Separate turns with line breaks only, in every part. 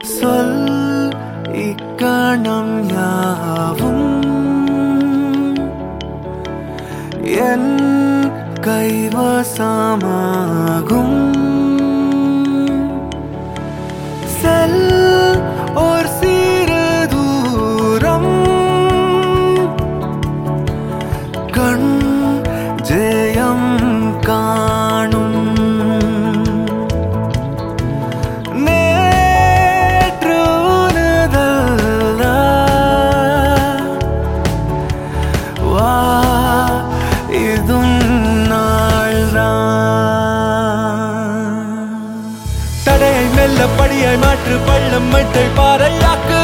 சொல் இக்கணம் யாவும் என் கைவசமாகும் செல் ஒரு சிறு தூரம் கண் ஜெயம் காணும் நேற்று உனதல்ல வா இதும் நாள்தான் தடையை மெல்ல படியை மாற்று பள்ளம் மட்டை பாறையாக்கு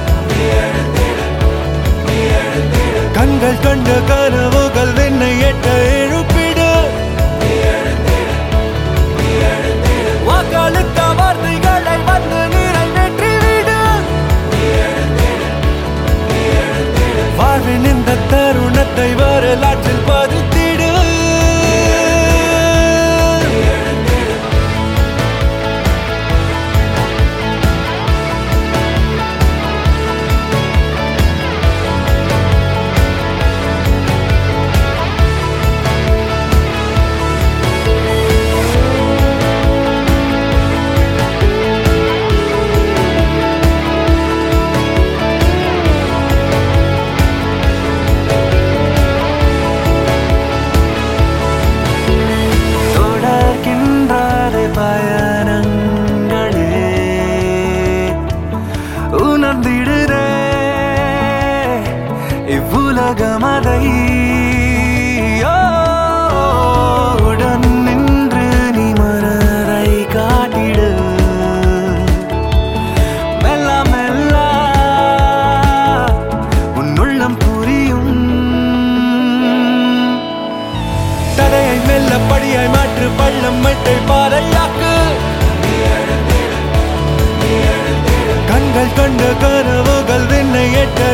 கண்கள் கண்ட கனவுகள் வெண்ணை எட்ட எழுப்பிடு வாக்களித்த வார்த்தைகளை வந்து நிறைவேற்றிவிடு வாழ்வின் இந்த தருணத்தை வரலாற்றில் பதித்திடு தொடர்கின்றாரே பயணங்களே உணர்ந்திடுதே இவ்வுலகம் அதை ஓ, உடன் நின்று நீ மனதை காட்டிடு மெல்ல மெல்ல உன் உள்ளம் புரியும் தடையை மெல்ல படியாய் மாற்று பள்ளம் மட்டை பாறையாக்கு கண்கள் கண்ட கனவுகள் வெண்ணை எட்ட